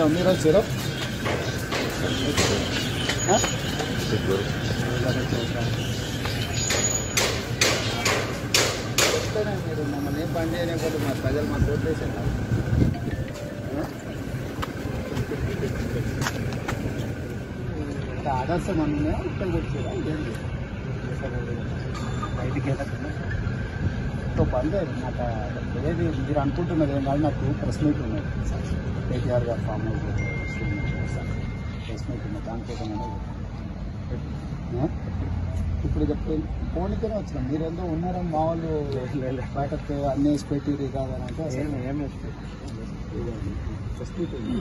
మీరు వచ్చారు చెప్తానే మీరు మమ్మల్ని ఏం పని చేయలేకపోతే మా ప్రజలు మాకు ఓట్లు వేసారు ఆదర్శం అన్నీ ఇక్కడ వచ్చారా ఏంటి బయటికి వెళ్ళకుండా సో బందే నాకు ఏది మీరు అనుకుంటున్నది ఏం కాదు నాకు ప్రెస్ మీట్ ఉన్నది కేటీఆర్ గారు ఫామ్ హౌస్ ప్రెస్ మీట్ ఉన్నది దానికోసం ఇప్పుడు చెప్తే ఫోన్కనే వచ్చినాం మీరేందో ఉన్నారని మా వాళ్ళు బయటకు అన్నీ వేసి పెట్టి ఇది కాదని అంటే అసలు ప్రెస్ మీట్ ఉంది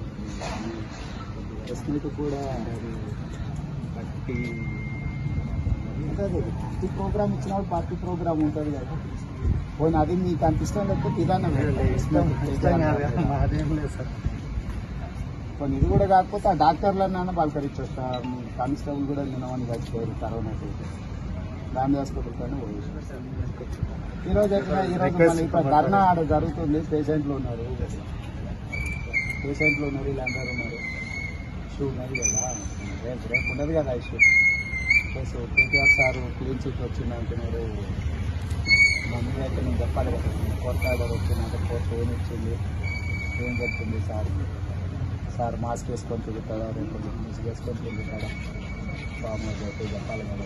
ప్రెస్ మీట్ కూడా పార్టీ అదే అదే పార్టీ ప్రోగ్రామ్ ఇచ్చినప్పుడు పార్టీ ప్రోగ్రామ్ ఉంటుంది కదా పోయిన అది మీకు అనిపిస్తాం లేకపోతే ఇదన్నా అదేం లేదు సార్ కొన్ని ఇది కూడా కాకపోతే ఆ డాక్టర్లన్నా పలకరించొస్తా మీ కానిస్టేబుల్ కూడా నిన్నమని చచ్చిపోయారు కరోనా గాంధీ హాస్పిటల్ పైన పోయి ఈరోజు ఎట్లా ఈరోజు మళ్ళీ ఇప్పుడు ధర్నా ఆడ జరుగుతుంది పేషెంట్లు ఉన్నారు పేషెంట్లు ఉన్నారు వీళ్ళందరూ ఉన్నారు ఇష్యూ ఉన్నది కదా రేపు రేపు ఉండదు కదా issue plus KTR sir clean chit వచ్చింది అంటున్నారు మమ్మీ అయితే నేను చెప్పాలి కదా కొత్త ఆర్డర్ వచ్చిందంటే కోర్టు ఏమి ఇచ్చింది ఏం చెప్తుంది సార్ సార్ మాస్క్ వేసుకొని తిరుగుతాడా రేపు మాస్క్ వేసుకొని తిరుగుతాడా ఫామ్ హౌస్ అయితే చెప్పాలి కదా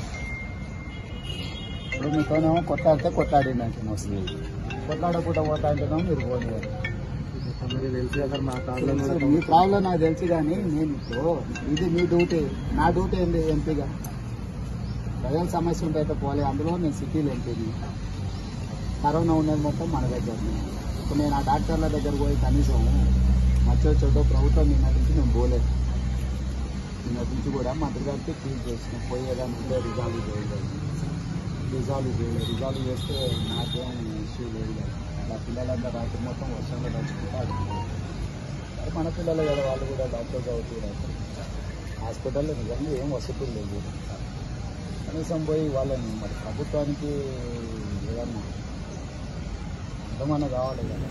ఇప్పుడు మీతోనేమో కొట్లాడితే కొట్లాడింది అంటే మోస్ట్లీ కొట్లాడకుండా పోతా అంటేనేమో మీరు పోనీ మీకు తెలుసు కదా మా కార్లో తెలుసు, మీ ప్రాబ్లం నాకు తెలుసు కానీ నేను ఇప్పుడు ఇది మీ డ్యూటీ నా డ్యూటీ ఏంది ఎంపీగా ప్రజల సమస్య ఉంటే అయితే పోలే అందులో నేను సిటీలో ఎంపీని కరోనా ఉన్నది మొత్తం మన దగ్గర ఇప్పుడు నేను ఆ డాక్టర్ల దగ్గర పోయి కనీసం మధ్య చెడ్డో ప్రభుత్వం నిన్నటి నుంచి మేము పోలేదు నిన్నటి నుంచి కూడా మంత్రి గారికి ఫీల్ చేసిన పోయేదాన్ని ఉంటే రిజాల్వ్ చేయలేదు రిజాల్వ్ చేయలేదు రిజాల్వ్ చేస్తే నాకేం ఇష్యూ లేదు కదా నా పిల్లలంతా రాత్రి మొత్తం వర్షంలో నడుచుకుంటూ ఆడుతున్నారు మరి మన పిల్లలు కదా వాళ్ళు కూడా డాక్టర్ చదువుతున్నారు హాస్పిటల్లో నిజంగా ఏం వసతులు లేవు కనీసం పోయి వాళ్ళని మరి ప్రభుత్వానికి ఏదన్నా అంతమన్నా కావాలి కదా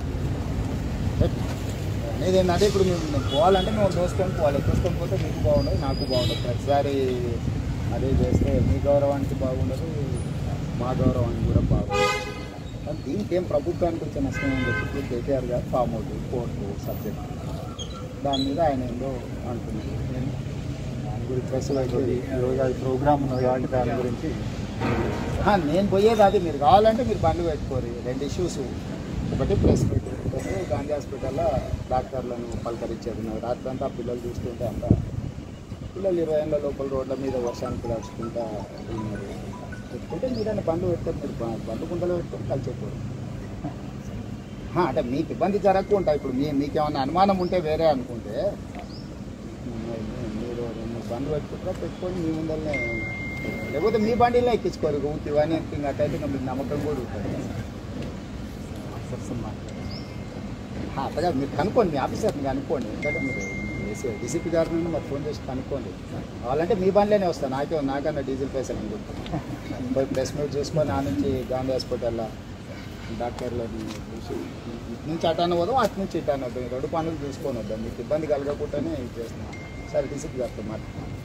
అనేది ఏంటంటే ఇప్పుడు మేము మేము పోవాలంటే మేము దోసుకొని పోవాలి దోసుకొని పోతే మీకు బాగుండదు నాకు బాగుండదు ప్రతిసారి అదే చేస్తే మీ గౌరవానికి బాగుండదు మా గౌరవానికి కూడా బాగుండదు కానీ దీనికి ఏం ప్రభుత్వానికి వచ్చే నష్టం అని చెప్పి కేటీఆర్ గారు ఫామ్ అవుట్ కోర్టు సబ్జెక్ట్ దాని మీద ఆయన ఏందో అంటున్నారు నేను దాని గురించి ప్రెస్లో ఈరోజు అది ప్రోగ్రామ్ ఉన్నది కాబట్టి దాని గురించి ఆ, నేను పోయేది అది మీరు కావాలంటే మీరు బండ్లు పెట్టుకోరు రెండు ఇష్యూస్ ఒకటి ప్రెస్ మీట్ ఒకటి గాంధీ హాస్పిటల్లో డాక్టర్లను పలకరించేది ఉన్నది రాత్రి అంతా పిల్లలు చూస్తుంటే అంతా పిల్లలు ఇరవై ఏళ్ళ లోపల రోడ్ల మీద వర్షానికి నడుచుకుంటా ఉన్నారు పెట్టుకుంటే మీరైనా బండ్లు పెడతారు మీరు బ- బండ్లు కుంటలో పెట్టుకొని కలిసిపోరు అంటే మీకు ఇబ్బంది జరగకుండా ఇప్పుడు మీ మీకేమైనా అనుమానం ఉంటే వేరే అనుకుంటే మీ- మీ- మీరు రెండు బండ్లు పెట్టుకుంటారా పెట్టుకొని మీ ముందరనే లేకపోతే మీ బండిలో ఎక్కించుకోరు ఊతి ఇవన్నీ ఇంకా అట్టయితే ఇంకా మీకు నమ్మకం కూడా ఉంటుంది ఆ, అట్టగా మీరు కనుక్కోండి మీ ఆఫీసర్ని కనుక్కోండి ఎందుకంటే మీరు డీసీపీ గారి నుండి మరి ఫోన్ చేసి కనుక్కోండి కావాలంటే మీ బండిలోనే వస్తాను నాకే నాకన్నా డీజిల్ పైసలు అనుకుంటాను పోయి ప్రెస్ మీట్ చూసుకొని ఆ నుంచి గాంధీ హాస్పిటల్లో డాక్టర్లని చూసి ఇటు నుంచి అటాన పోదాం అటు నుంచి ఇటాన వద్దాం ఈ రెండు పనులు చూసుకొని వద్దాం మీకు ఇబ్బంది కలగకుండానే ఇది చేస్తున్నాం సరే డీసీపీ గారితో మాట్లాడుతున్నాం